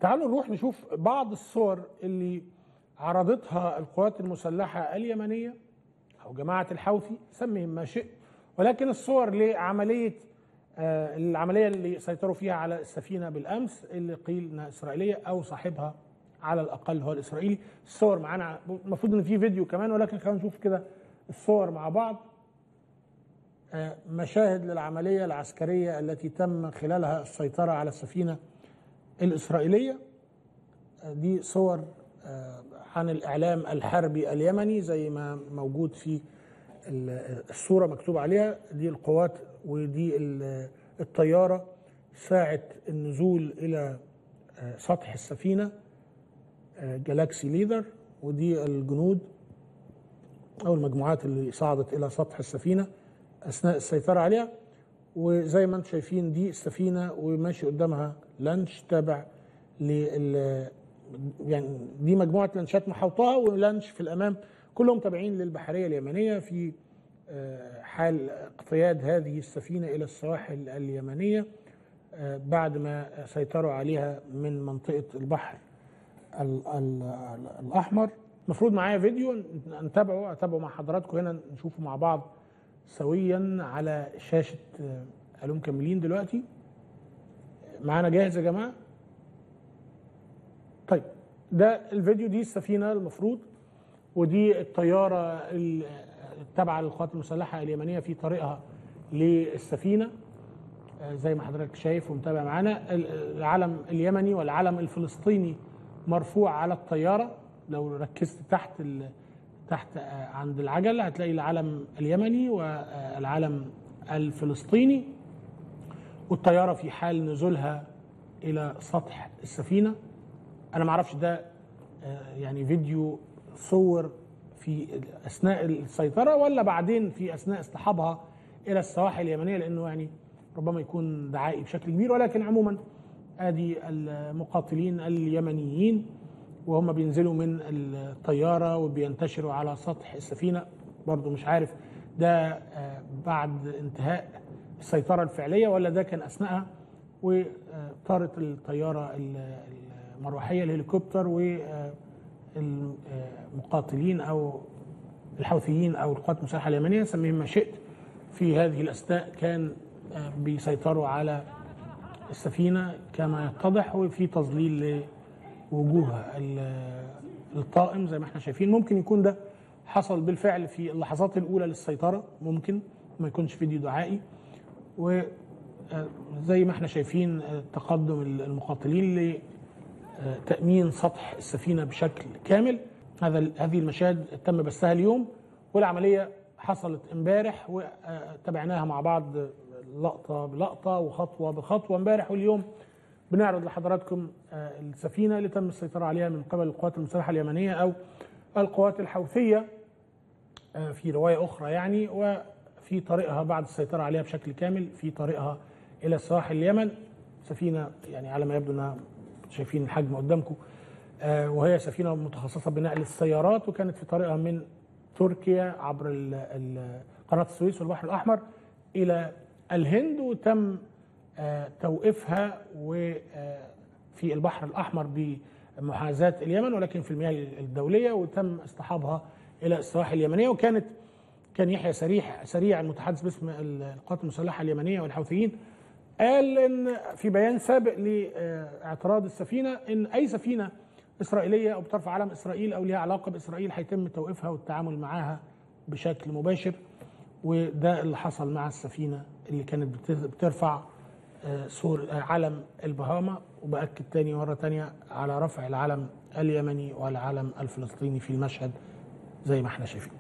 تعالوا نروح نشوف بعض الصور اللي عرضتها القوات المسلحة اليمنية أو جماعة الحوثي سميهم ما شئت ولكن الصور لعملية آه، العملية اللي سيطروا فيها على السفينة بالأمس اللي قيل إنها إسرائيلية أو صاحبها على الأقل هو الإسرائيلي الصور معانا المفروض إن في فيديو كمان ولكن خلينا نشوف كده الصور مع بعض آه، مشاهد للعملية العسكرية التي تم خلالها السيطرة على السفينة الإسرائيلية آه، دي صور آه، عن الإعلام الحربي اليمني زي ما موجود في ال- الصورة مكتوب عليها دي القوات ودي ال- الطيارة ساعة النزول إلى آه، سطح السفينة جالاكسي ليدر ودي الجنود أو المجموعات اللي صعدت إلى سطح السفينة أثناء السيطرة عليها وزي ما انتم شايفين دي السفينة وماشي قدامها لانش تابع لل يعني دي مجموعة لانشات محوطاها ولانش في الأمام كلهم تابعين للبحرية اليمنية في آه، حال اقتياد هذه السفينة إلى السواحل اليمنية آه، بعد ما سيطروا عليها من منطقة البحر ال- ال- ال- الأحمر المفروض معايا فيديو نتابعه أتابعه مع حضراتكم هنا نشوفه مع بعض سويا على شاشة آه، قالوا مكملين دلوقتي معانا جاهز يا جماعة طيب ده الفيديو دي السفينة المفروض ودي الطيارة ال- التابعة للقوات المسلحة اليمنية في طريقها للسفينة آه، زي ما حضرتك شايف ومتابع معانا ال- العلم اليمني والعلم الفلسطيني مرفوع على الطيارة لو ركزت تحت ال... تحت آه، عند العجلة هتلاقي العلم اليمني والعلم الفلسطيني والطيارة في حال نزولها إلى سطح السفينة أنا معرفش ده آه، يعني فيديو صور في أثناء السيطرة ولا بعدين في أثناء اصطحابها إلى السواحل اليمنية لأنه يعني ربما يكون دعائي بشكل كبير ولكن عموما ادي المقاتلين اليمنيين وهم بينزلوا من الطياره وبينتشروا على سطح السفينه برضو مش عارف ده آه، بعد انتهاء السيطره الفعليه ولا ده كان اثناءها وطارت الطياره المروحيه الهليكوبتر والمقاتلين او الحوثيين او القوات المسلحه اليمنيه سميهم ما شئت في هذه الاثناء كان آه، بيسيطروا على السفينه كما يتضح وفي تظليل لوجوه ال- الطائم زي ما احنا شايفين ممكن يكون ده حصل بالفعل في اللحظات الاولى للسيطره ممكن ما يكونش فيديو دعائي وزي ما احنا شايفين آه، تقدم المقاتلين لتامين سطح السفينه بشكل كامل هذا هذه المشاهد تم بثها اليوم والعمليه حصلت امبارح وتابعناها مع بعض لقطه بلقطه وخطوه بخطوه امبارح واليوم بنعرض لحضراتكم آه، السفينه اللي تم السيطره عليها من قبل القوات المسلحه اليمنيه او القوات الحوثيه آه، في روايه اخرى يعني وفي طريقها بعد السيطره عليها بشكل كامل في طريقها الى سواحل اليمن سفينه يعني على ما يبدو انها شايفين الحجم قدامكم آه، وهي سفينه متخصصه بنقل السيارات وكانت في طريقها من تركيا عبر ال- ال- قناه السويس والبحر الاحمر الى الهند وتم آه، توقيفها وفي البحر الاحمر بمحاذاه اليمن ولكن في المياه الدوليه وتم اصطحابها الى السواحل اليمنيه وكانت كان يحيى سريح سريع المتحدث باسم القوات المسلحه اليمنيه والحوثيين قال ان في بيان سابق لاعتراض السفينه ان اي سفينه اسرائيليه او بترفع علم اسرائيل او لها علاقه باسرائيل هيتم توقيفها والتعامل معها بشكل مباشر وده اللي حصل مع السفينه اللي كانت بت- بترفع آه، صور آه، علم البهاما وباكد تاني مره تانيه على رفع العلم اليمني والعلم الفلسطيني في المشهد زي ما احنا شايفين